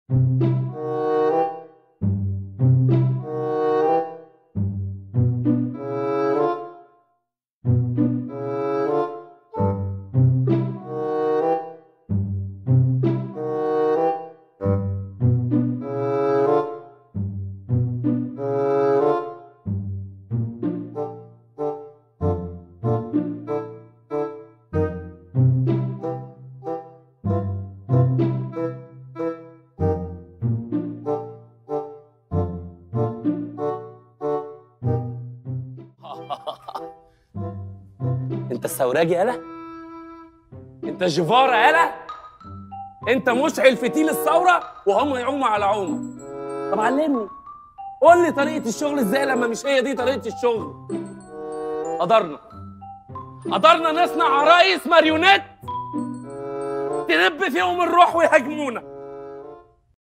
انت الثوراجي يالا انت جيفارا يالا انت مشعل فتيل الثوره وهم يعوموا على عومه طب علمني قول لي طريقه الشغل ازاي لما مش هي دي طريقه الشغل قدرنا قدرنا نصنع عرايس ماريونيت تنب فيهم الروح ويهاجمونا